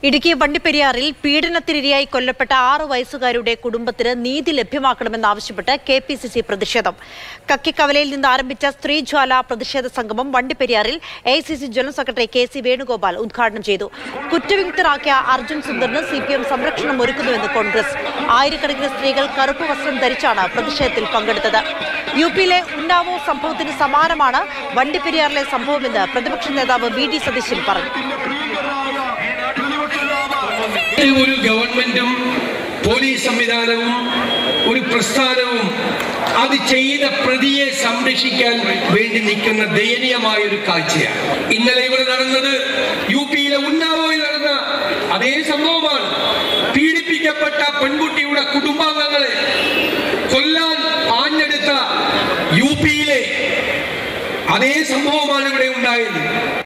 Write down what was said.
ഇടുക്കി വണ്ടിപ്പെരിയാറിൽ പീഡനത്തിനിരയായി കൊല്ലപ്പെട്ട ആറ് വയസ്സുകാരുടെ കുടുംബത്തിന് നീതി ലഭ്യമാക്കണമെന്നാവശ്യപ്പെട്ട് കെ പി സി സി പ്രതിഷേധം കക്കിക്കവലയിൽ നിന്ന് ആരംഭിച്ച സ്ത്രീജ്വാല പ്രതിഷേധ സംഗമം വണ്ടിപ്പെരിയാറിൽ A C C general secretary K C Venugopal ഉദ്ഘാടനം ചെയ്തു കുറ്റവിമുക്തരാക്കിയ അർജുൻ സുന്ദറിന് സി പി എം സംരക്ഷണം ഒരുക്കുന്നുവെന്ന് കോൺഗ്രസ് ആയിരക്കണക്കിന് സ്ത്രീകൾ കറുപ്പ് വസ്ത്രം ധരിച്ചാണ് പ്രതിഷേധത്തിൽ പങ്കെടുത്തത് യു പിയിലെ ഉന്നാവോ സംഭവത്തിന് സമാനമാണ് വണ്ടിപ്പെരിയാറിലെ സംഭവമെന്ന് പ്രതിപക്ഷ നേതാവ് വി ഡി സതീശൻ പറഞ്ഞു ഒരു ഗവൺമെന്റും പോലീസ് സംവിധാനവും ഒരു പ്രസ്ഥാനവും അത് ചെയ്ത പ്രതിയെ സംരക്ഷിക്കാൻ വേണ്ടി നിൽക്കുന്ന ദയനീയമായ ഒരു കാഴ്ചയാണ് ഇന്നലെ ഇവിടെ നടന്നത് യു പിയിലെ ഉന്നാവോയിൽ നടന്ന അതേ സംഭവമാണ് പീഡിപ്പിക്കപ്പെട്ട പെൺകുട്ടിയുടെ കുടുംബാംഗങ്ങളെ കൊല്ലാൻ ആഞ്ഞെടുത്ത യു പിയിലെ അതേ സംഭവമാണ് ഇവിടെ ഉണ്ടായത്